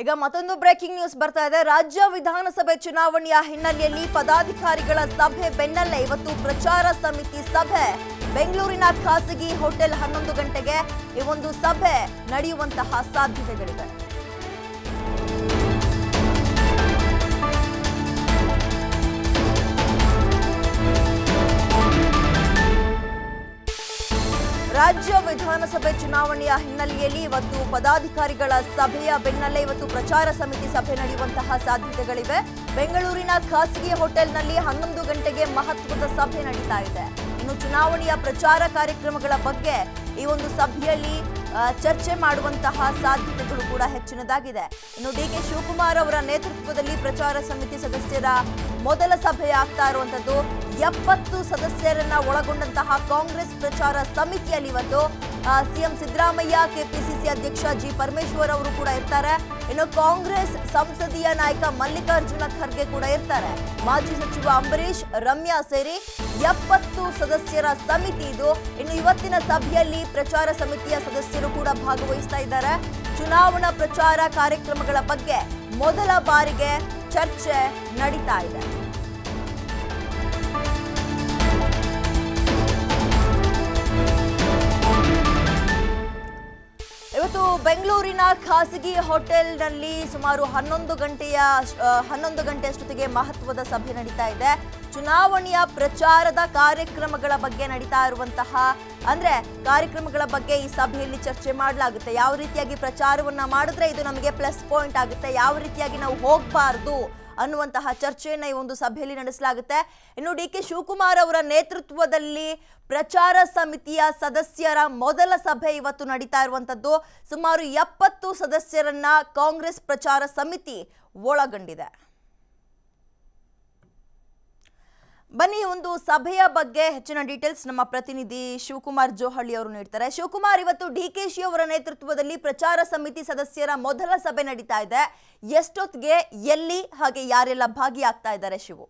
ಈಗ ಮತ್ತೊಂದು breaking news ಬರ್ತಾ ಇದೆ ರಾಜ್ಯ ವಿಧಾನಸಭೆ ಚುನಾವಣೆಯ ಹಿನ್ನೆಲೆಯಲ್ಲಿ ಪದಾಧಿಕಾರಿಗಳ ಸಭೆ ಬೆನ್ನಲ್ಲೇ ಇವತ್ತು ಪ್ರಚಾರ ಸಮಿತಿ ಸಭೆ ಬೆಂಗಳೂರಿನ ಖಾಸಗಿ ಹೋಟೆಲ್ ಹನ್ನೊಂದು ಗಂಟೆಗೆ ಈ ಒಂದು ಸಭೆ ನಡೆಯುವಂತಹ ಸಾಧ್ಯತೆಗಳಿವೆ ರಾಜ್ಯ ವಿಧಾನಸಭೆ ಚುನಾವಣೆಯ ಹಿನ್ನೆಲೆಯಲ್ಲಿ ಇವತ್ತು ಪದಾಧಿಕಾರಿಗಳ ಸಭೆಯ ಬೆನ್ನಲ್ಲೇ ಇವತ್ತು ಪ್ರಚಾರ ಸಮಿತಿ ಸಭೆ ನಡೆಯುವಂತಹ ಸಾಧ್ಯತೆಗಳಿವೆ ಬೆಂಗಳೂರಿನ ಖಾಸಗಿ ಹೋಟೆಲ್ನಲ್ಲಿ ಹನ್ನೊಂದು ಗಂಟೆಗೆ ಮಹತ್ವದ ಸಭೆ ನಡೀತಾ ಇದೆ ಇನ್ನು ಚುನಾವಣೆಯ ಪ್ರಚಾರ ಕಾರ್ಯಕ್ರಮಗಳ ಬಗ್ಗೆ ಈ ಒಂದು ಸಭೆಯಲ್ಲಿ ಆ, ಚರ್ಚೆ ಮಾಡುವಂತಹ ಸಾಧ್ಯತೆಗಳು ಕೂಡ ಹೆಚ್ಚಿನದಾಗಿದೆ ಇನ್ನು ಡಿ ಕೆ ಶಿವಕುಮಾರ್ ಅವರ ನೇತೃತ್ವದಲ್ಲಿ ಪ್ರಚಾರ ಸಮಿತಿ ಸದಸ್ಯರ ಮೊದಲ ಸಭೆ ಆಗ್ತಾ ಇರುವಂತದ್ದು ಎಪ್ಪತ್ತು ಸದಸ್ಯರನ್ನ ಒಳಗೊಂಡಂತಹ ಕಾಂಗ್ರೆಸ್ ಪ್ರಚಾರ ಸಮಿತಿಯಲ್ಲಿ ಇವತ್ತು ಆ, ಸಿಎಂ ಸಿದ್ದರಾಮಯ್ಯ ಕೆಪಿಸಿಸಿ ಅಧ್ಯಕ್ಷ ಜಿ ಪರಮೇಶ್ವರ್ ಅವರು ಕೂಡ ಇರ್ತಾರೆ ಇನ್ನು ಕಾಂಗ್ರೆಸ್ ಸಂಸದೀಯ ನಾಯಕ ಮಲ್ಲಿಕಾರ್ಜುನ ಖರ್ಗೆ ಕೂಡ ಇರ್ತಾರೆ ಮಾಜಿ ಸಚಿವ ಅಂಬರೀಶ್ ರಮ್ಯಾ ಸೇರಿ ಎಪ್ಪತ್ತು ಸದಸ್ಯರ ಸಮಿತಿ ಇದು ಇನ್ನು ಇವತ್ತಿನ ಸಭೆಯಲ್ಲಿ ಪ್ರಚಾರ ಸಮಿತಿಯ ಸದಸ್ಯರು ಕೂಡ ಭಾಗವಹಿಸ್ತಾ ಇದ್ದಾರೆ ಚುನಾವಣಾ ಪ್ರಚಾರ ಕಾರ್ಯಕ್ರಮಗಳ ಬಗ್ಗೆ ಮೊದಲ ಬಾರಿಗೆ ಚರ್ಚೆ ನಡೀತಾ ಇದೆ ಇವತ್ತು ಬೆಂಗಳೂರಿನ ಖಾಸಗಿ ಹೋಟೆಲ್ನಲ್ಲಿ ಸುಮಾರು ಹನ್ನೊಂದು ಗಂಟೆಯ ಆ, ಹನ್ನೊಂದು ಗಂಟೆ ಅಷ್ಟೊತ್ತಿಗೆ ಮಹತ್ವದ ಸಭೆ ನಡೀತಾ ಇದೆ ಚುನಾವಣೆಯ ಪ್ರಚಾರದ ಕಾರ್ಯಕ್ರಮಗಳ ಬಗ್ಗೆ ನಡೀತಾ ಇರುವಂತಹ ಅಂದ್ರೆ ಕಾರ್ಯಕ್ರಮಗಳ ಬಗ್ಗೆ ಈ ಸಭೆಯಲ್ಲಿ ಚರ್ಚೆ ಮಾಡಲಾಗುತ್ತೆ ಯಾವ ರೀತಿಯಾಗಿ ಪ್ರಚಾರವನ್ನ ಮಾಡಿದ್ರೆ ಇದು ನಮಗೆ ಪ್ಲಸ್ ಪಾಯಿಂಟ್ ಆಗುತ್ತೆ ಯಾವ ರೀತಿಯಾಗಿ ನಾವು ಹೋಗಬಾರ್ದು ಅನ್ನುವಂತಹ ಚರ್ಚೆಯನ್ನ ಈ ಒಂದು ಸಭೆಯಲ್ಲಿ ನಡೆಸಲಾಗುತ್ತೆ ಇನ್ನು ಡಿ ಕೆ ಶಿವಕುಮಾರ್ ಅವರ ನೇತೃತ್ವದಲ್ಲಿ ಪ್ರಚಾರ ಸಮಿತಿಯ ಸದಸ್ಯರ ಮೊದಲ ಸಭೆ ಇವತ್ತು ನಡೀತಾ ಇರುವಂತದ್ದು ಸುಮಾರು ಎಪ್ಪತ್ತು ಸದಸ್ಯರನ್ನ ಕಾಂಗ್ರೆಸ್ ಪ್ರಚಾರ ಸಮಿತಿ ಒಳಗೊಂಡಿದೆ ಬನ್ನಿ ಈ ಒಂದು ಸಭೆಯ ಬಗ್ಗೆ ಹೆಚ್ಚಿನ ಡೀಟೇಲ್ಸ್ ನಮ್ಮ ಪ್ರತಿನಿಧಿ ಶಿವಕುಮಾರ್ ಜೋಹಳ್ಳಿ ಅವರು ನೀಡ್ತಾರೆ ಶಿವಕುಮಾರ್ ಇವತ್ತು ಡಿ ಕೆ ಶಿ ಅವರ ನೇತೃತ್ವದಲ್ಲಿ ಪ್ರಚಾರ ಸಮಿತಿ ಸದಸ್ಯರ ಮೊದಲ ಸಭೆ ನಡೀತಾ ಇದೆ ಎಷ್ಟೊತ್ತಿಗೆ ಎಲ್ಲಿ ಹಾಗೆ ಯಾರೆಲ್ಲ ಭಾಗಿಯಾಗ್ತಾ ಇದ್ದಾರೆ ಶಿವು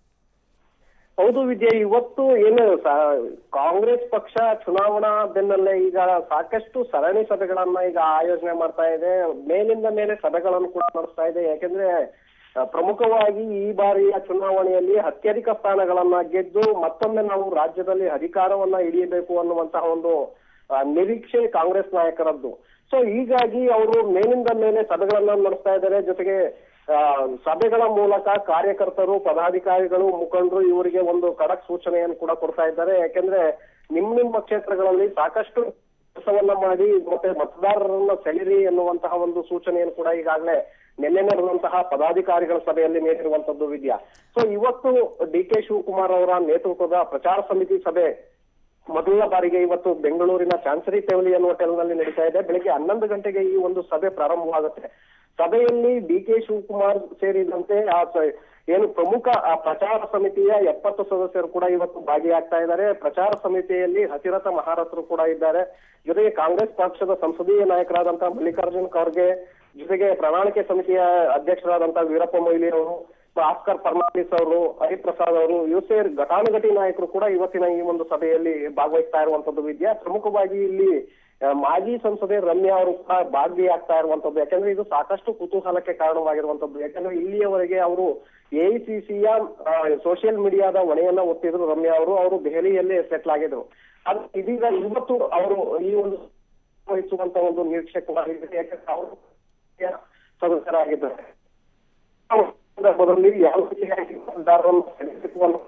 ಹೌದು ವಿದ್ಯೆ ಇವತ್ತು ಏನು ಸ- ಕಾಂಗ್ರೆಸ್ ಪಕ್ಷ ಚುನಾವಣಾ ಬೆನ್ನಲ್ಲೇ ಈಗ ಸಾಕಷ್ಟು ಸರಣಿ ಸಭೆಗಳನ್ನ ಈಗ ಆಯೋಜನೆ ಮಾಡ್ತಾ ಇದೆ ಮೇಲಿಂದ ಮೇಲೆ ಸಭೆಗಳನ್ನು ಕೂಡ ನಡೆಸ್ತಾ ಇದೆ ಯಾಕೆಂದ್ರೆ ಆ, ಪ್ರಮುಖವಾಗಿ ಈ ಬಾರಿಯ ಚುನಾವಣೆಯಲ್ಲಿ ಅತ್ಯಧಿಕ ಸ್ಥಾನಗಳನ್ನ ಗೆದ್ದು ಮತ್ತೊಮ್ಮೆ ನಾವು ರಾಜ್ಯದಲ್ಲಿ ಅಧಿಕಾರವನ್ನ ಹಿಡಿಯಬೇಕು ಅನ್ನುವಂತಹ ಒಂದು ಆ, ನಿರೀಕ್ಷೆ ಕಾಂಗ್ರೆಸ್ ನಾಯಕರದ್ದು ಸೊ ಹೀಗಾಗಿ ಅವರು ಮೇಲಿಂದ ಮೇಲೆ ಸಭೆಗಳನ್ನ ನಡೆಸ್ತಾ ಇದ್ದಾರೆ ಜೊತೆಗೆ ಆ, ಸಭೆಗಳ ಮೂಲಕ ಕಾರ್ಯಕರ್ತರು ಪದಾಧಿಕಾರಿಗಳು ಮುಖಂಡರು ಇವರಿಗೆ ಒಂದು ಖಡಕ್ ಸೂಚನೆಯನ್ನು ಕೂಡ ಕೊಡ್ತಾ ಇದ್ದಾರೆ ಯಾಕೆಂದ್ರೆ ನಿಮ್ ನಿಮ್ಮ ಕ್ಷೇತ್ರಗಳಲ್ಲಿ ಸಾಕಷ್ಟು ಕೆಲಸವನ್ನ ಮಾಡಿ ಮತ್ತೆ ಮತದಾರರನ್ನ ಸೆಳೆರಿ ಎನ್ನುವಂತಹ ಒಂದು ಸೂಚನೆಯನ್ನು ಕೂಡ ಈಗಾಗಲೇ ನಿನ್ನೆ ನಡೆದಂತಹ ಪದಾಧಿಕಾರಿಗಳ ಸಭೆಯಲ್ಲಿ ನೀಡಿರುವಂತದ್ದು ವಿದ್ಯಾ ಸೊ ಇವತ್ತು ಡಿ ಕೆ ಶಿವಕುಮಾರ್ ಅವರ ನೇತೃತ್ವದ ಪ್ರಚಾರ ಸಮಿತಿ ಸಭೆ ಮೊದಲ ಬಾರಿಗೆ ಇವತ್ತು ಬೆಂಗಳೂರಿನ ಚಾನ್ಸರಿ ಪೆವಿಲಿಯನ್ ಹೋಟೆಲ್ನಲ್ಲಿ ನಡೀತಾ ಇದೆ ಬೆಳಿಗ್ಗೆ ಹನ್ನೊಂದು ಗಂಟೆಗೆ ಈ ಒಂದು ಸಭೆ ಪ್ರಾರಂಭವಾಗುತ್ತೆ ಸಭೆಯಲ್ಲಿ ಡಿ ಕೆ ಶಿವಕುಮಾರ್ ಸೇರಿದಂತೆ ಆ ಸ- ಏನು ಪ್ರಮುಖ ಆ ಪ್ರಚಾರ ಸಮಿತಿಯ ಎಪ್ಪತ್ತು ಸದಸ್ಯರು ಕೂಡ ಇವತ್ತು ಭಾಗಿಯಾಗ್ತಾ ಇದ್ದಾರೆ ಪ್ರಚಾರ ಸಮಿತಿಯಲ್ಲಿ ಹತಿರಥ ಮಹಾರಥರು ಕೂಡ ಇದ್ದಾರೆ ಜೊತೆಗೆ ಕಾಂಗ್ರೆಸ್ ಪಕ್ಷದ ಸಂಸದೀಯ ನಾಯಕರಾದಂತಹ ಮಲ್ಲಿಕಾರ್ಜುನ್ ಖರ್ಗೆ ಜೊತೆಗೆ ಪ್ರಣಾಳಿಕೆ ಸಮಿತಿಯ ಅಧ್ಯಕ್ಷರಾದಂತಹ ವೀರಪ್ಪ ಮೊಯ್ಲಿ ಅವರು ಆಸ್ಕರ್ ಫರ್ನಾಂಡಿಸ್ ಅವರು ಹರಿಪ್ರಸಾದ್ ಅವರು ಇವು ಸೇರಿ ಘಟಾನುಘಟಿ ನಾಯಕರು ಕೂಡ ಇವತ್ತಿನ ಈ ಒಂದು ಸಭೆಯಲ್ಲಿ ಭಾಗವಹಿಸ್ತಾ ಇರುವಂತದ್ದು ವಿದ್ಯಾ ಪ್ರಮುಖವಾಗಿ ಇಲ್ಲಿ ಆ, ಮಾಜಿ ಸಂಸದೆ ರಮ್ಯಾ ಅವರು ಕೂಡ ಭಾಗಿಯಾಗ್ತಾ ಇರುವಂತದ್ದು ಯಾಕಂದ್ರೆ ಇದು ಸಾಕಷ್ಟು ಕುತೂಹಲಕ್ಕೆ ಕಾರಣವಾಗಿರುವಂತದ್ದು ಯಾಕಂದ್ರೆ ಇಲ್ಲಿಯವರೆಗೆ ಅವರು ಎಐಸಿಸಿಯ ಸೋಷಿಯಲ್ ಮೀಡಿಯಾದ ಹೊಣೆಯನ್ನ ಒತ್ತಿದ್ರು ರಮ್ಯಾ ಅವರು ಅವರು ದೆಹಲಿಯಲ್ಲೇ ಸೆಟ್ಲ್ ಆಗಿದ್ರು ಅದು ಇದೀಗ ಇವತ್ತು ಅವರು ಈ ಒಂದು ವಹಿಸುವಂತ ಒಂದು ನಿರೀಕ್ಷೆ ಕೂಡ ಇದೆ ಯಾಕಂದ್ರೆ ಅವರು ಸದಸ್ಯರಾಗಿದ್ದಾರೆ ಆ ಸಂದರ್ಭದಲ್ಲಿ ಯಾವ ರೀತಿಯಾಗಿ ಮತದಾರರನ್ನು ಸೆಳೆಯಬೇಕು ಅನ್ನೋ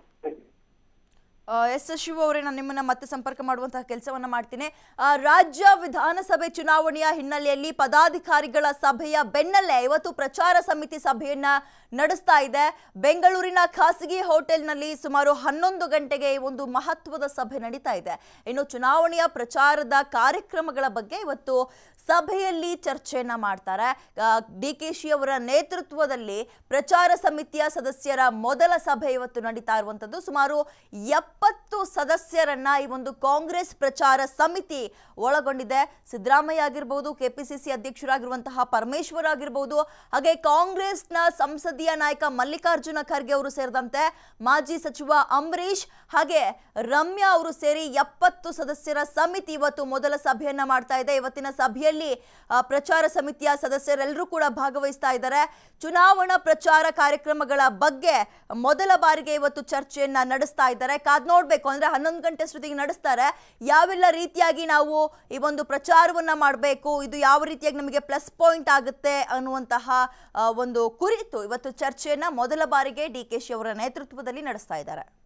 ಎಸ್ ಶಿವ ಅವರೇ ನಾನು ನಿಮ್ಮನ್ನ ಮತ್ತೆ ಸಂಪರ್ಕ ಮಾಡುವಂತಹ ಕೆಲಸವನ್ನ ಮಾಡ್ತೀನಿ ಆ, ರಾಜ್ಯ ವಿಧಾನಸಭೆ ಚುನಾವಣೆಯ ಹಿನ್ನೆಲೆಯಲ್ಲಿ ಪದಾಧಿಕಾರಿಗಳ ಸಭೆಯ ಬೆನ್ನಲ್ಲೇ ಇವತ್ತು ಪ್ರಚಾರ ಸಮಿತಿ ಸಭೆಯನ್ನ ನಡೆಸ್ತಾ ಇದೆ ಬೆಂಗಳೂರಿನ ಖಾಸಗಿ ಹೋಟೆಲ್ನಲ್ಲಿ ಸುಮಾರು ಹನ್ನೊಂದು ಗಂಟೆಗೆ ಈ ಒಂದು ಮಹತ್ವದ ಸಭೆ ನಡೀತಾ ಇದೆ ಇನ್ನು ಚುನಾವಣೆಯ ಪ್ರಚಾರದ ಕಾರ್ಯಕ್ರಮಗಳ ಬಗ್ಗೆ ಇವತ್ತು ಸಭೆಯಲ್ಲಿ ಚರ್ಚೆಯನ್ನ ಮಾಡ್ತಾರೆ ಡಿ ಕೆ ಶಿ ಅವರ ನೇತೃತ್ವದಲ್ಲಿ ಪ್ರಚಾರ ಸಮಿತಿಯ ಸದಸ್ಯರ ಮೊದಲ ಸಭೆ ಇವತ್ತು ನಡೀತಾ ಇರುವಂತದ್ದು ಸುಮಾರು ಎಪ್ಪ ಎಪ್ಪತ್ತು ಸದಸ್ಯರನ್ನ ಈ ಒಂದು ಕಾಂಗ್ರೆಸ್ ಪ್ರಚಾರ ಸಮಿತಿ ಒಳಗೊಂಡಿದೆ ಸಿದ್ದರಾಮಯ್ಯ ಆಗಿರ್ಬೋದು ಕೆಪಿಸಿಸಿ ಅಧ್ಯಕ್ಷರಾಗಿರುವಂತಹ ಪರಮೇಶ್ವರ್ ಆಗಿರ್ಬೋದು ಹಾಗೆ ಕಾಂಗ್ರೆಸ್ನ ಸಂಸದೀಯ ನಾಯಕ ಮಲ್ಲಿಕಾರ್ಜುನ ಖರ್ಗೆ ಅವರು ಸೇರಿದಂತೆ ಮಾಜಿ ಸಚಿವ ಅಂಬರೀಶ್ ಹಾಗೆ ರಮ್ಯಾ ಅವರು ಸೇರಿ ಎಪ್ಪತ್ತು ಸದಸ್ಯರ ಸಮಿತಿ ಇವತ್ತು ಮೊದಲ ಸಭೆಯನ್ನ ಮಾಡ್ತಾ ಇದೆ ಇವತ್ತಿನ ಸಭೆಯಲ್ಲಿ ಆ, ಪ್ರಚಾರ ಸಮಿತಿಯ ಸದಸ್ಯರೆಲ್ಲರೂ ಕೂಡ ಭಾಗವಹಿಸ್ತಾ ಇದ್ದಾರೆ ಚುನಾವಣಾ ಪ್ರಚಾರ ಕಾರ್ಯಕ್ರಮಗಳ ಬಗ್ಗೆ ಮೊದಲ ಬಾರಿಗೆ ಇವತ್ತು ಚರ್ಚೆಯನ್ನ ನಡೆಸ್ತಾ ಇದ್ದಾರೆ ಕಾದ್ ನೋಡ್ಬೇಕು ಅಂದ್ರೆ ಹನ್ನೊಂದು ಗಂಟೆ ಅಷ್ಟೊತ್ತಿಗೆ ನಡೆಸ್ತಾರೆ ಯಾವೆಲ್ಲ ರೀತಿಯಾಗಿ ನಾವು ಈ ಒಂದು ಪ್ರಚಾರವನ್ನ ಮಾಡಬೇಕು ಇದು ಯಾವ ರೀತಿಯಾಗಿ ನಮಗೆ ಪ್ಲಸ್ ಪಾಯಿಂಟ್ ಆಗುತ್ತೆ ಅನ್ನುವಂತಹ ಆ, ಒಂದು ಕುರಿತು ಇವತ್ತು ಚರ್ಚೆಯನ್ನ ಮೊದಲ ಬಾರಿಗೆ ಡಿ ಕೆ ಶಿ ಅವರ ನೇತೃತ್ವದಲ್ಲಿ ನಡೆಸ್ತಾ ಇದ್ದಾರೆ